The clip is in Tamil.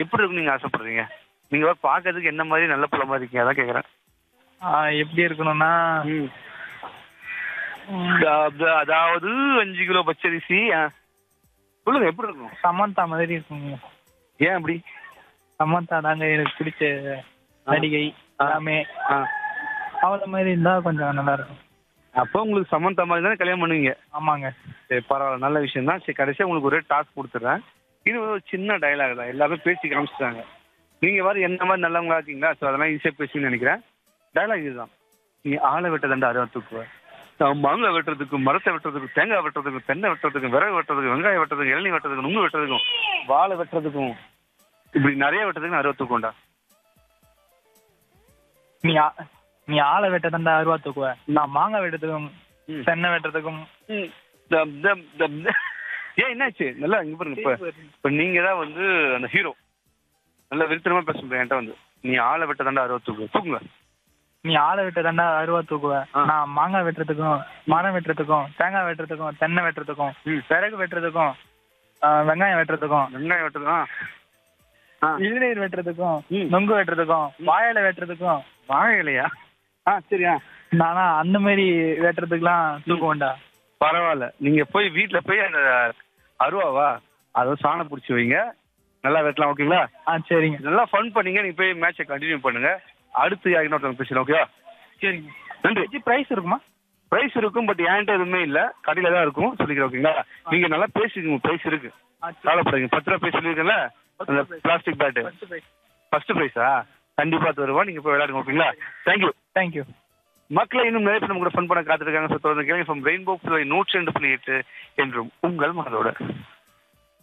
எப்படி இருக்குன்னு நீங்க ஆசைப்படுறீங்க நீங்க வேற பார்க்கறதுக்கு என்ன மாதிரி நல்ல புள்ள மாதிரி இருக்கீங்க அதான் கேக்குறேன் ஆ, எப்படி இருக்கணும்னா ம், அத- அதாவது அஞ்சு கிலோ பச்சரிசி ஆ. சொல்லுங்க எப்படி இருக்கும் சமந்தா மாதிரி இருக்குங்க ஏன் அப்படி சமந்தா தாங்க எனக்கு பிடிச்ச நடிகை எல்லாமே ஆ. அவள மாதிரி இருந்தா கொஞ்சம் நல்லா இருக்கும் அப்போ உங்களுக்கு சமந்தா மாதிரி தானே கல்யாணம் பண்ணுவீங்க ஆமாங்க சரி பரவாயில்ல நல்ல விஷயம் தான் சரி கடைசியாக உங்களுக்கு ஒரே டாஸ்க் கொடுத்துட்றேன் இது வந்து ஒரு சின்ன டயலாக் தான் எல்லாமே பேசி காமிச்சிட்டாங்க நீங்கள் வேறு என்ன மாதிரி நல்லவங்களா இருக்கீங்களா ஸோ அதெல்லாம் ஈஸியாக பேசுவீங்கன்னு நினைக்கிறேன் டயலாக் இதுதான் நீ ஆளை வெட்ட தண்டை அறுவா தூக்குவ நான் மாங்காய் வெட்டுறதுக்கும் மரத்தை வெட்டுறதுக்கும் தேங்காய் வெட்டுறதுக்கும் தென்னை வெட்டுறதுக்கும் விறகு வெட்டுறதுக்கும் வெங்காயம் வெட்டுறதுக்கும் இளநீ வெட்டுறதுக்கும் நுங்கு வெட்டுறதுக்கும் வாழை வெட்டுறதுக்கும் இப்படி நிறைய வெட்டுறதுக்கு நான் அறுவா தூக்குவேன்டா நீ ஆ- நீ ஆளை வெட்ட தந்தா அருவா தூக்குவ நான் மாங்காய் வெட்டுறதுக்கும் ம். தென்னை வெட்டுறதுக்கும் தம், தம், தம். ஏன் என்னாச்சு நல்லா இங்க பாருங்க இப்ப இப்ப நீங்க தான் வந்து அந்த ஹீரோ நல்லா விருத்தனமா பேச முடியும் என்கிட்ட வந்து நீ ஆளை வெட்ட தாண்டா அறுபது தூக்கு தூக்குங்க நீ ஆளை வெட்ட தண்டா அருவா தூக்குவ ஆ. நான் மாங்காய் வெட்டுறதுக்கும் மரம் வெட்டுறதுக்கும் தேங்காய் வெட்டுறதுக்கும் தென்னை வெட்டுறதுக்கும் ம். விறகு வெட்டுறதுக்கும் ஆ, வெங்காயம் வெட்டுறதுக்கும் வெங்காயம் வெட்டுறது ஆ ஆ இளநீர் வெட்டுறதுக்கும் ம். நொங்கு வெட்டுறதுக்கும் வாழை வெட்டுறதுக்கும் வாழை இலையா ஆ சரியா நானா அந்த மாதிரி வெட்டுறதுக்குலாம் தூக்குவேன்டா பரவாயில்ல நீங்க போய் வீட்ல போய் அந்த அருவாவா அதை சாணம் பிடிச்சி வைங்க நல்லா வெட்டலாம் ஓகேங்களா ஆ சரிங்க நல்லா ஃபன் பண்ணீங்க நீங்க போய் மேட்சை கண்டினியூ பண்ணுங்க அடுத்து யாருக்கிட்ட ஒருத்தவங்க பேசலாம் ஓகேவா சரிங்க நன்றி ப்ரைஸ் இருக்குமா பிரைஸ் இருக்கும் பட் என்கிட்ட எதுவுமே இல்ல கடையில தான் இருக்கும் சொல்லிக்கிறேன் ஓகேங்களா நீங்க நல்லா பேசிக்கோங்க பிரைஸ் இருக்கு கவலைப்படாதீங்க பத்து ரூபா பிரைஸ் சொல்லியிருக்கேன்ல அந்த பிளாஸ்டிக் பேட்டு ஃபர்ஸ்ட் பிரைஸா கண்டிப்பா தருவோம் நீங்க போய் விளையாடுங்க ஓகேங்களா தேங்க்யூ தேங்க்யூ மக்களை இன்னும் நிறைய பேர் நம்ம கூட ஃபன் பண்ண காத்திருக்காங்க ஸோ தொடர்ந்து கேளுங்க ஃப்ரம் ரெயின்போ புள்ளி நூற்றி ரெண்டு புள்ளி எட்டு என்றும் உங்கள் மனதோட